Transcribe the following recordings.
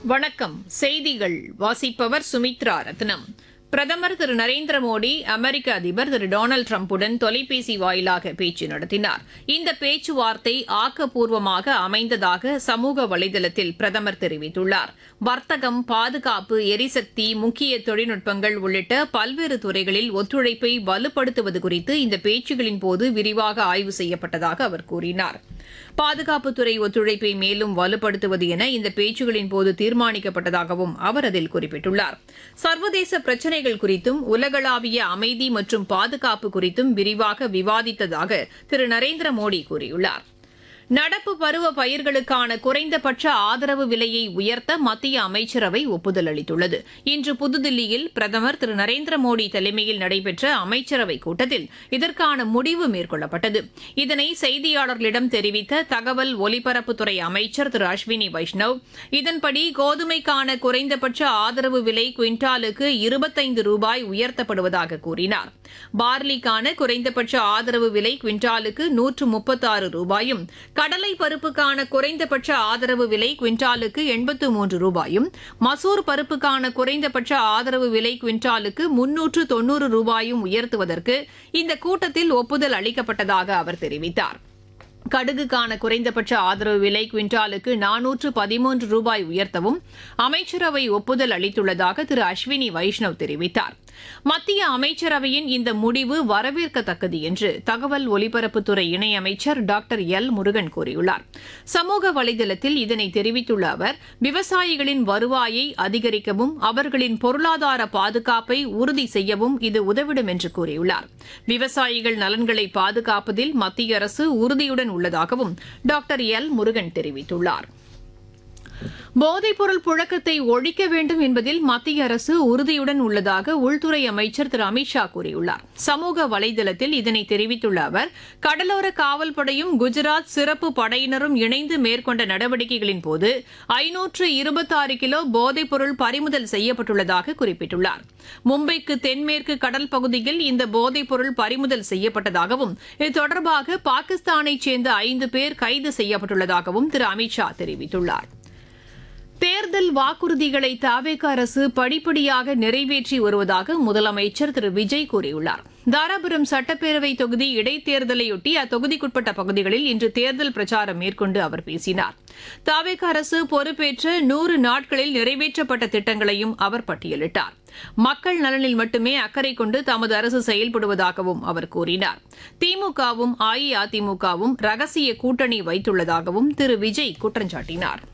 வணக்கம் செய்திகள் வாசிப்பவர் சுமித்ரா ரத்னம் பிரதமர் திரு நரேந்திர மோடி அமெரிக்க அதிபர் திரு டொனால்டு டிரம்புடன் தொலைபேசி வாயிலாக பேச்சு நடத்தினார் இந்த பேச்சுவார்த்தை ஆக்கப்பூர்வமாக அமைந்ததாக சமூக வலைதளத்தில் பிரதமர் தெரிவித்துள்ளார் வர்த்தகம் பாதுகாப்பு எரிசக்தி முக்கிய தொழில்நுட்பங்கள் உள்ளிட்ட பல்வேறு துறைகளில் ஒத்துழைப்பை வலுப்படுத்துவது குறித்து இந்த பேச்சுகளின் போது விரிவாக ஆய்வு செய்யப்பட்டதாக அவர் கூறினார் பாதுகாப்புத்துறை ஒத்துழைப்பை மேலும் வலுப்படுத்துவது என இந்த பேச்சுகளின் போது தீர்மானிக்கப்பட்டதாகவும் அவர் அதில் குறிப்பிட்டுள்ளார் சர்வதேச பிரச்சினைகள் குறித்தும் உலகளாவிய அமைதி மற்றும் பாதுகாப்பு குறித்தும் விரிவாக விவாதித்ததாக திரு நரேந்திர மோடி கூறியுள்ளார் நடப்பு பருவ பயிர்களுக்கான குறைந்தபட்ச ஆதரவு விலையை உயர்த்த மத்திய அமைச்சரவை ஒப்புதல் அளித்துள்ளது இன்று புதுதில்லியில் பிரதமர் திரு நரேந்திர மோடி தலைமையில் நடைபெற்ற அமைச்சரவைக் கூட்டத்தில் இதற்கான முடிவு மேற்கொள்ளப்பட்டது இதனை செய்தியாளர்களிடம் தெரிவித்த தகவல் ஒலிபரப்புத்துறை அமைச்சர் திரு அஸ்வினி வைஷ்ணவ் இதன்படி கோதுமைக்கான குறைந்தபட்ச ஆதரவு விலை குவிண்டாலுக்கு இருபத்தைந்து ரூபாய் உயர்த்தப்படுவதாக கூறினார் பார்லிக்கான குறைந்தபட்ச ஆதரவு விலை குவிண்டாலுக்கு நூற்று முப்பத்தாறு ரூபாயும் கடலை பருப்புக்கான குறைந்தபட்ச ஆதரவு விலை குவிண்டாலுக்கு எண்பத்து மூன்று ரூபாயும் மசூர் பருப்புக்கான குறைந்தபட்ச ஆதரவு விலை குவிண்டாலுக்கு முன்னூற்று தொன்னூறு ரூபாயும் உயர்த்துவதற்கு இந்த கூட்டத்தில் ஒப்புதல் அளிக்கப்பட்டதாக அவர் தெரிவித்தார் கடுகுக்கான குறைந்தபட்ச ஆதரவு விலை குவிண்டாலுக்கு நானூற்று பதிமூன்று ரூபாய் உயர்த்தவும் அமைச்சரவை ஒப்புதல் அளித்துள்ளதாக திரு அஸ்வினி வைஷ்ணவ் தெரிவித்தார் மத்திய அமைச்சரவையின் இந்த முடிவு வரவேற்கத்தக்கது என்று தகவல் ஒலிபரப்புத்துறை இணையமைச்சர் டாக்டர் எல் முருகன் கூறியுள்ளார் சமூக வலைதளத்தில் இதனை தெரிவித்துள்ள அவர் விவசாயிகளின் வருவாயை அதிகரிக்கவும் அவர்களின் பொருளாதார பாதுகாப்பை உறுதி செய்யவும் இது உதவிடும் என்று கூறியுள்ளார் விவசாயிகள் நலன்களை பாதுகாப்பதில் மத்திய அரசு உறுதியுடன் உள்ளதாகவும் டாக்டர் எல் முருகன் தெரிவித்துள்ளார் போதைப்பொருள் புழக்கத்தை ஒழிக்க வேண்டும் என்பதில் மத்திய அரசு உறுதியுடன் உள்ளதாக உள்துறை அமைச்சர் திரு அமித்ஷா கூறியுள்ளார் சமூக வலைதளத்தில் இதனை தெரிவித்துள்ள அவர் கடலோர காவல்படையும் குஜராத் சிறப்பு படையினரும் இணைந்து மேற்கொண்ட நடவடிக்கைகளின் போது ஐநூற்று இருபத்தாறு கிலோ போதைப்பொருள் பறிமுதல் செய்யப்பட்டுள்ளதாக குறிப்பிட்டுள்ளார் மும்பைக்கு தென்மேற்கு கடல் பகுதியில் இந்த போதைப்பொருள் பறிமுதல் செய்யப்பட்டதாகவும் இது தொடர்பாக பாகிஸ்தானைச் சேர்ந்த ஐந்து பேர் கைது செய்யப்பட்டுள்ளதாகவும் திரு அமித்ஷா தெரிவித்துள்ளார் தேர்தல் வாக்குறுதிகளை தாவேக அரசு படிப்படியாக நிறைவேற்றி வருவதாக முதலமைச்சர் திரு விஜய் கூறியுள்ளார் தாராபுரம் சட்டப்பேரவை தொகுதி இடைத்தேர்தலையொட்டி அத்தொகுதிக்குட்பட்ட பகுதிகளில் இன்று தேர்தல் பிரச்சாரம் மேற்கொண்டு அவர் பேசினார் தாவேக அரசு பொறுப்பேற்ற நூறு நாட்களில் நிறைவேற்றப்பட்ட திட்டங்களையும் அவர் பட்டியலிட்டார் மக்கள் நலனில் மட்டுமே அக்கறை கொண்டு தமது அரசு செயல்படுவதாகவும் அவர் கூறினார் திமுகவும் அஇஅதிமுகவும் ரகசிய கூட்டணி வைத்துள்ளதாகவும் திரு விஜய் குற்றம் சாட்டினார்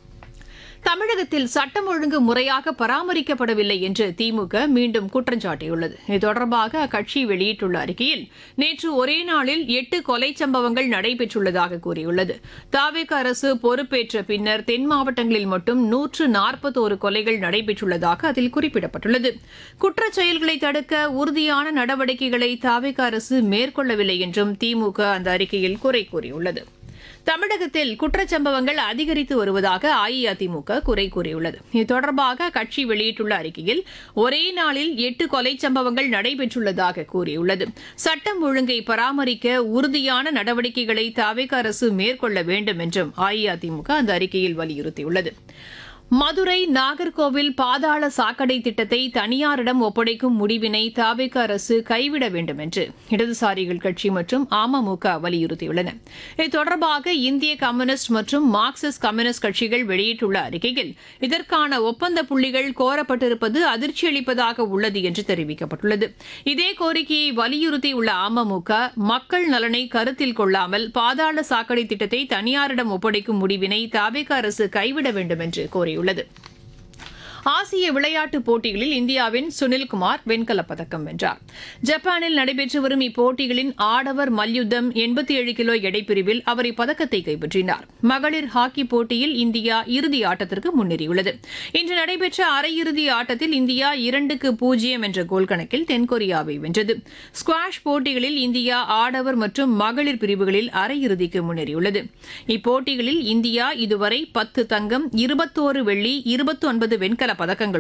தமிழகத்தில் சட்டம் ஒழுங்கு முறையாக பராமரிக்கப்படவில்லை என்று திமுக மீண்டும் குற்றம் சாட்டியுள்ளது இது தொடர்பாக அக்கட்சி வெளியிட்டுள்ள அறிக்கையில் நேற்று ஒரே நாளில் எட்டு கொலை சம்பவங்கள் நடைபெற்றுள்ளதாக கூறியுள்ளது தாவேக அரசு பொறுப்பேற்ற பின்னர் தென் மாவட்டங்களில் மட்டும் நூற்று நாற்பத்தோரு கொலைகள் நடைபெற்றுள்ளதாக அதில் குறிப்பிடப்பட்டுள்ளது குற்றச் செயல்களை தடுக்க உறுதியான நடவடிக்கைகளை தாவேக அரசு மேற்கொள்ளவில்லை என்றும் திமுக அந்த அறிக்கையில் குறை கூறியுள்ளது தமிழகத்தில் குற்றச்சம்பவங்கள் அதிகரித்து வருவதாக அஇஅதிமுக குறை கூறியுள்ளது இது தொடர்பாக கட்சி வெளியிட்டுள்ள அறிக்கையில் ஒரே நாளில் எட்டு கொலை சம்பவங்கள் நடைபெற்றுள்ளதாக கூறியுள்ளது சட்டம் ஒழுங்கை பராமரிக்க உறுதியான நடவடிக்கைகளை தவிக அரசு மேற்கொள்ள வேண்டும் என்றும் அஇஅதிமுக அந்த அறிக்கையில் வலியுறுத்தியுள்ளது மதுரை நாகர்கோவில் பாதாள சாக்கடை திட்டத்தை தனியாரிடம் ஒப்படைக்கும் முடிவினை தாவேக அரசு கைவிட வேண்டும் என்று இடதுசாரிகள் கட்சி மற்றும் அமமுக வலியுறுத்தியுள்ளன இது தொடர்பாக இந்திய கம்யூனிஸ்ட் மற்றும் மார்க்சிஸ்ட் கம்யூனிஸ்ட் கட்சிகள் வெளியிட்டுள்ள அறிக்கையில் இதற்கான ஒப்பந்த புள்ளிகள் கோரப்பட்டிருப்பது அதிர்ச்சியளிப்பதாக உள்ளது என்று தெரிவிக்கப்பட்டுள்ளது இதே கோரிக்கையை வலியுறுத்தியுள்ள அமமுக மக்கள் நலனை கருத்தில் கொள்ளாமல் பாதாள சாக்கடை திட்டத்தை தனியாரிடம் ஒப்படைக்கும் முடிவினை தாவேக அரசு கைவிட வேண்டும் என்று கோரியுள்ளது உள்ளது ஆசிய விளையாட்டுப் போட்டிகளில் இந்தியாவின் சுனில்குமார் வெண்கலப் பதக்கம் வென்றார் ஜப்பானில் நடைபெற்று வரும் இப்போட்டிகளின் ஆடவர் மல்யுத்தம் எண்பத்தி ஏழு கிலோ எடைப்பிரிவில் அவர் இப்பதக்கத்தை கைப்பற்றினார் மகளிர் ஹாக்கி போட்டியில் இந்தியா இறுதி ஆட்டத்திற்கு முன்னேறியுள்ளது இன்று நடைபெற்ற அரையிறுதி ஆட்டத்தில் இந்தியா இரண்டுக்கு பூஜ்ஜியம் என்ற கோல் கணக்கில் தென்கொரியாவை வென்றது ஸ்குவாஷ் போட்டிகளில் இந்தியா ஆடவர் மற்றும் மகளிர் பிரிவுகளில் அரையிறுதிக்கு முன்னேறியுள்ளது இப்போட்டிகளில் இந்தியா இதுவரை பத்து தங்கம் இருபத்தோரு வெள்ளி இருபத்தி ஒன்பது வெண்கல பதக்கங்கள்